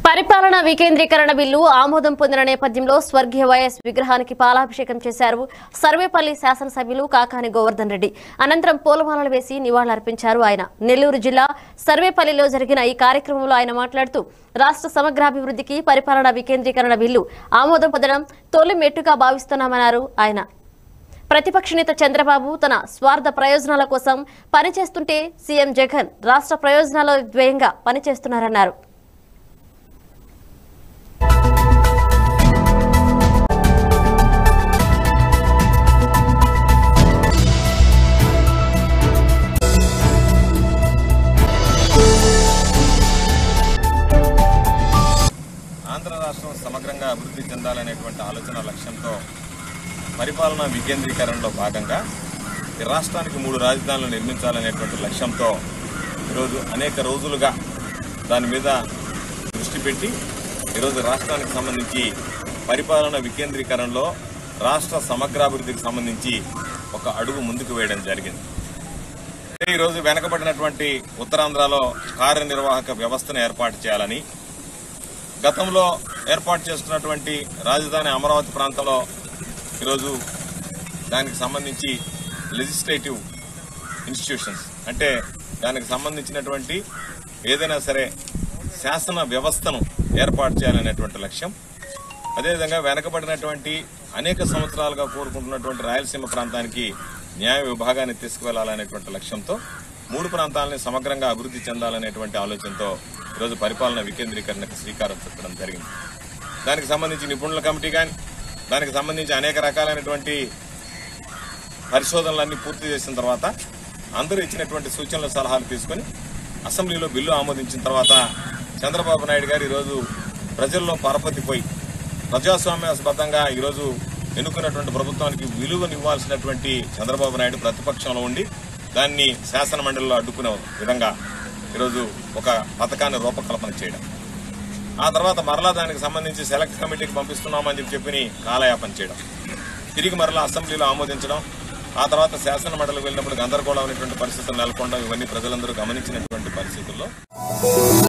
పరిపాలన వికేంద్రీకరణ బిల్లు ఆమోదం పొందిన నేపథ్యంలో స్వర్గీయ వైఎస్ విగ్రహానికి పాలాభిషేకం చేశారు సర్వేపల్లి శాసనసభ్యులు కాకాని గోవర్ధన్ రెడ్డి అనంతరం పూలమాలలు వేసి నివాళులర్పించారు ఆయన నెల్లూరు జిల్లా సర్వేపల్లిలో జరిగిన ఈ కార్యక్రమంలో ఆయన మాట్లాడుతూ రాష్ట్ర సమగ్రాభివృద్ధికి పరిపాలన వికేంద్రీకరణ బిల్లు ఆమోదం పొందడం తొలి మెట్టుగా భావిస్తున్నామన్నారు ఆయన ప్రతిపక్ష నేత చంద్రబాబు తన స్వార్థ ప్రయోజనాల కోసం పనిచేస్తుంటే సీఎం జగన్ రాష్ట్ర ప్రయోజనాల ధ్యేయంగా పనిచేస్తున్నారన్నారు ఆంధ్ర రాష్ట్రం సమగ్రంగా అభివృద్ధి చెందాలనేటువంటి ఆలోచన లక్ష్యంతో పరిపాలనా వికేంద్రీకరణలో భాగంగా ఈ రాష్ట్రానికి మూడు రాజధానులు నిర్మించాలనేటువంటి లక్ష్యంతో ఈరోజు అనేక రోజులుగా దాని మీద దృష్టి పెట్టి ఈరోజు రాష్ట్రానికి సంబంధించి పరిపాలన వికేంద్రీకరణలో రాష్ట్ర సమగ్రాభివృద్ధికి సంబంధించి ఒక అడుగు ముందుకు వేయడం జరిగింది అంటే ఈరోజు వెనకబడినటువంటి ఉత్తరాంధ్రలో కార్యనిర్వాహక వ్యవస్థను ఏర్పాటు చేయాలని గతంలో ఏర్పాటు చేస్తున్నటువంటి రాజధాని అమరావతి ప్రాంతంలో ఈరోజు దానికి సంబంధించి లెజిస్లేటివ్ ఇన్స్టిట్యూషన్స్ అంటే దానికి సంబంధించినటువంటి ఏదైనా సరే శాసన వ్యవస్థను ఏర్పాటు చేయాలనేటువంటి లక్ష్యం అదేవిధంగా వెనకబడినటువంటి అనేక సంవత్సరాలుగా కోరుకుంటున్నటువంటి రాయలసీమ ప్రాంతానికి న్యాయ విభాగాన్ని తీసుకువెళ్లాలనేటువంటి లక్ష్యంతో మూడు ప్రాంతాలని సమగ్రంగా అభివృద్ధి చెందాలనేటువంటి ఆలోచనతో ఈరోజు పరిపాలన వికేంద్రీకరణకు శ్రీకారం చుట్టడం జరిగింది దానికి సంబంధించి నిపుణుల కమిటీ కానీ దానికి సంబంధించి అనేక రకాలైనటువంటి పరిశోధనలన్నీ పూర్తి చేసిన తర్వాత అందరూ ఇచ్చినటువంటి సూచనలు సలహాలు తీసుకొని అసెంబ్లీలో బిల్లు ఆమోదించిన తర్వాత చంద్రబాబు నాయుడు గారు ఈరోజు ప్రజల్లో పరపతిపోయి ప్రజాస్వామ్యబద్ధంగా ఈరోజు ఎన్నుకున్నటువంటి ప్రభుత్వానికి విలువనివ్వాల్సినటువంటి చంద్రబాబు నాయుడు ప్రతిపక్షంలో ఉండి దాన్ని శాసన మండలిలో అడ్డుకునే విధంగా ఈరోజు ఒక పథకాన్ని రూపకల్పన చేయడం ఆ తర్వాత మరలా దానికి సంబంధించి సెలెక్ట్ కమిటీకి పంపిస్తున్నామని చెప్పి చెప్పి కాలయాపన చేయడం తిరిగి మరలా అసెంబ్లీలో ఆమోదించడం ఆ తర్వాత శాసన మండలికి వెళ్ళినప్పుడు గందరగోళమైనటువంటి పరిస్థితులు నెలకొనడం ఇవన్నీ ప్రజలందరూ గమనించినటువంటి పరిస్థితుల్లో